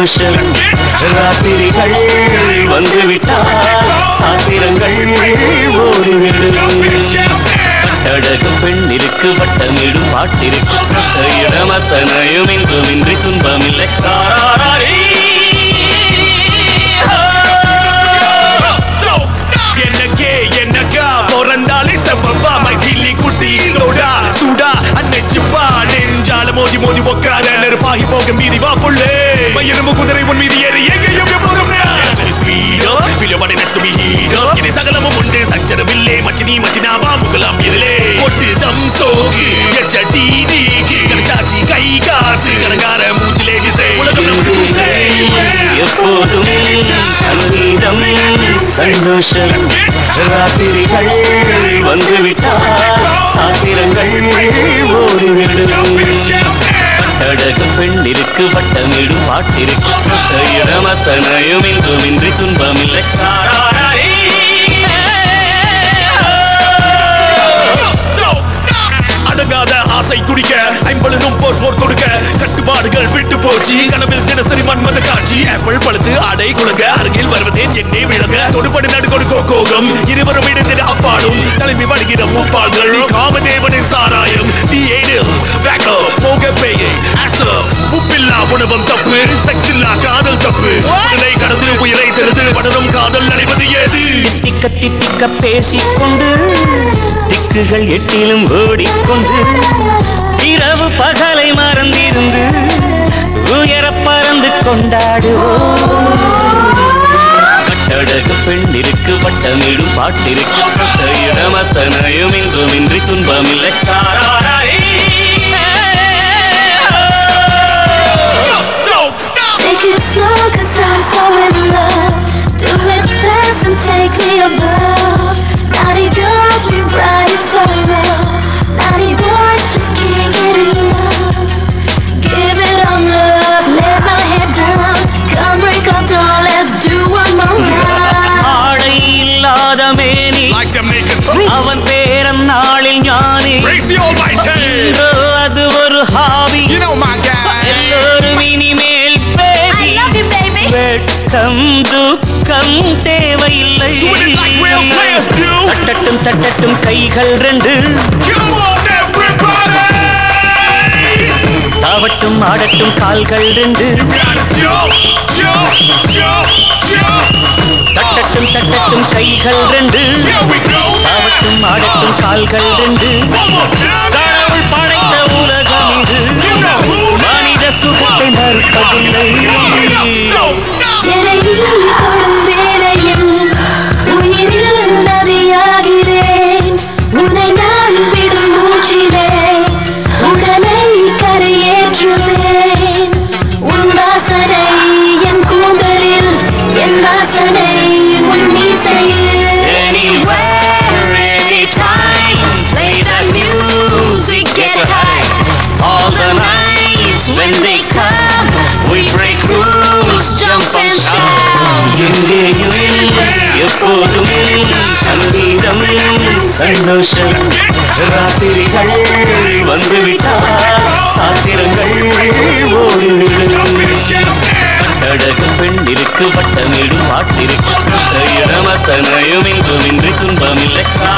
சந்தோஷம் ராத்திரிகள் வந்துவிட்டால் சாத்திரங்கள் ஓடிவிடும் அழகு பெண்ணிற்கு வட்டமிடும் பாட்டிற்கு இடமத்தனையும் இன்றும் இன்றி துன்பமில்லை தாராரீ. என்னக்கே என்னக்கா பிறந்தாலே செவ்வா மகிழி குட்டி லோடா சூடா அன்னைச்சிப்பா நெஞ்சால மோதி மோதி உக்கார நெருப்பாகி போக மீதி வா புள்ளே மயிரும் குதிரை உன் மீதி ஏறி எங்கேயும் எப்போதும் ஸ்பீடோ பிலியோபடி நெக்ஸ்ட் மீ ஹீரோ இனி சகலமும் உண்டு சஞ்சரம் இல்லே மச்சினி மச்சினாவா முகலாம் இருளே ஒட்டு தம் சோகு எச்ச டிடிக்கு கணச்சாச்சி கை காசு கணக்கார மூச்சிலே விசை உலகம் நமக்கு பூசை எப்போதும் சங்கீதம் சந்தோஷம் ராத்திரிகள் வந்துவிட்டால் சாத்திரங்கள் ஓடிவிடும் அழகு பெண்ணிற்கு வட்டமிடும் பாட்டிற்கு இடமத்தனையும் இன்றும் இன்றி துன்பமில்லை தாராரீ. அடங்காத ஆசை துடிக்க ஐம்பழுதும் போர் போர் கொடுக்க கட்டுப்பாடுகள் விட்டு போச்சு கனவில் தினசரி மன்மத காட்சி ஆப்பிள் பழுத்து ஆடை குழுங்க அருகில் வருவதேன் என்னே விளங்க தொடுபடி நடு கொடுக்கோ கோகம் இருவரும் இணைந்திட அப்பாடும் தலைமை வருகிற மூப்பாள்கள் நீ காமதேவனின் சாராயம் நீ ஏடில் வேக்கோ போக பேயை ஆசோ உப்பில்லா உணவம் தப்பு செக்ஸ் இல்லா காதல் தப்பு உடலை கடந்து உயிரை தெரிந்து படரும் காதல் நடைவது ஏது திக்க தித்திக்க பேசிக்கொண்டு திக்குகள் எட்டிலும் ஓடிக்கொண்டு இரவு பகலை மறந்திருந்து உயர பறந்து கொண்டாடுவோம் கட்டழகு பெண்ணிற்கு வட்டமிடும் பாட்டிற்கு இடமத்தனையும் இன்றும் இன்றி துன்பமில்லை தாராரீ. Don't stop! Take it slow, cause I'm so in love. Do it fast and take me above. Naughty girls, we ride it so rough. Naughty boys just can't get enough. Give it on love, let my head down. Come break up, doll, let's do one more round. ஆடை இல்லாத மேனி Like them naked truth. அவன் பேரன் நாளில் ஞானி Praise the Almighty. இன்றோ அது ஒரு hobby You know my guy. எல்லோரும் இனிமேல் baby I love you, baby. வெட்கம் துக்கம் தேவையில்லை Do it like real players do. தட்டட்டும் தட்டட்டும் கைகள் ரெண்டு Come on, everybody. தாவட்டும் ஆடட்டும் கால்கள் ரெண்டு We gotta jump, jump, jump, jump. தட்டட்டும் தட்டட்டும் கைகள் ரெண்டு Here we go. தாவட்டும் ஆடட்டும் கால்கள் ரெண்டு One more time. கடவுள் படைத்த உலகம் இது You know who? மனித சுகத்தை மறுப்பதில்லை Don't stop. எனையில் தொடும் வேளையில் உயிரில் நதியாகிறேன் உன்னை நான் விடும் மூச்சிலே உடலை கரையேற்றுவேன் உன் வாசனை என் கூந்தலில் என் வாசனை உன் மீசையில் Anywhere, anytime, play that music, get high. All the nights when they come, we break rules, jump and shout. எங்கேயும் எப்போதும் சங்கீதம் சந்தோஷம் ராத்திரிகள் வந்துவிட்டால் சாத்திரங்கள் ஓடிவிடும் அழகு பெண்ணிற்கு வட்டமிடும் பாட்டிற்கு இடமத்தனையும் இன்றும் இன்றி துன்பமில்லை